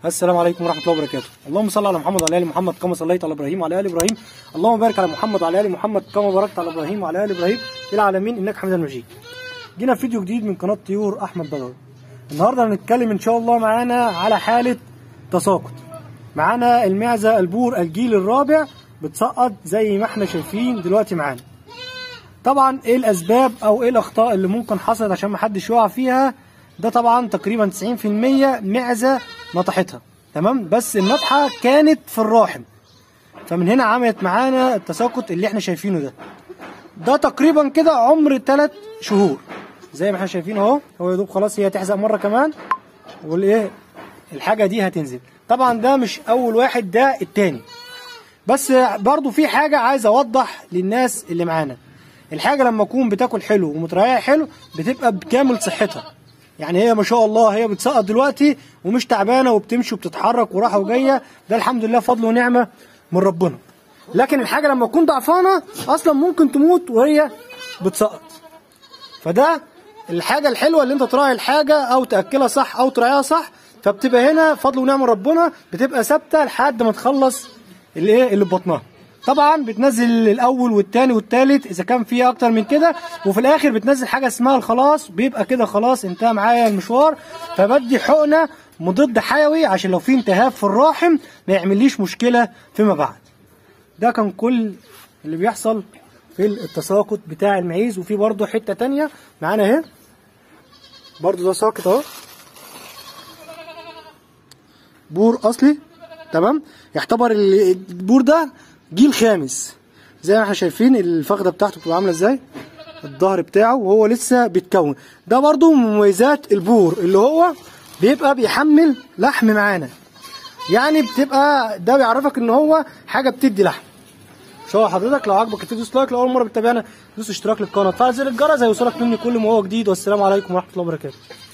السلام عليكم ورحمه الله وبركاته اللهم صل على محمد وعلى ال محمد كما صليت على ابراهيم وعلى ال ابراهيم اللهم بارك على محمد وعلى ال محمد كما باركت على ابراهيم وعلى ال ابراهيم في العالمين انك حميد مجيد جينا في فيديو جديد من قناه طيور احمد بدوي النهارده هنتكلم ان شاء الله معانا على حاله تساقط معانا المعزه البور الجيل الرابع بتسقط زي ما احنا شايفين دلوقتي معانا طبعا ايه الاسباب او ايه الاخطاء اللي ممكن حصلت عشان ما حدش يقع فيها ده طبعا تقريبا 90% معزه نطحتها تمام بس النطحه كانت في الراحم فمن هنا عملت معانا التساقط اللي احنا شايفينه ده ده تقريبا كده عمر 3 شهور زي ما احنا شايفين اهو هو يا دوب خلاص هي تحزق مره كمان والايه الحاجه دي هتنزل طبعا ده مش اول واحد ده التاني بس برضو في حاجه عايز اوضح للناس اللي معانا الحاجه لما تكون بتاكل حلو ومتريحه حلو بتبقى بكامل صحتها يعني هي ما شاء الله هي بتسقط دلوقتي ومش تعبانه وبتمشي وبتتحرك وراحه وجايه ده الحمد لله فضل ونعمه من ربنا لكن الحاجه لما تكون ضعفانه اصلا ممكن تموت وهي بتسقط فده الحاجه الحلوه اللي انت تراعي الحاجه او تاكلها صح او تراعيها صح فبتبقى هنا فضل ونعم ربنا بتبقى ثابته لحد ما تخلص الايه اللي في بطنها طبعا بتنزل الاول والثاني والثالث اذا كان فيها اكتر من كده وفي الاخر بتنزل حاجه اسمها الخلاص بيبقى كده خلاص انتهى معايا المشوار فبدي حقنه مضاد حيوي عشان لو في التهاب في الراحم ما يعمليش مشكله فيما بعد ده كان كل اللي بيحصل في التساقط بتاع المعيز وفي برضه حته تانية معانا اهي برضه ده ساقط اهو بور اصلي تمام يعتبر البور ده جيل خامس زي ما احنا شايفين الفخده بتاعته بتبقى عامله ازاي الظهر بتاعه وهو لسه بيتكون ده برضو من مميزات البور اللي هو بيبقى بيحمل لحم معانا يعني بتبقى ده بيعرفك ان هو حاجه بتدي لحم شو حضرتك لو عجبك الفيديو دوس لايك لو اول مره بتتابعنا دوس اشتراك للقناه وتفعل زر الجرس هيوصلك مني كل ما هو جديد والسلام عليكم ورحمه الله وبركاته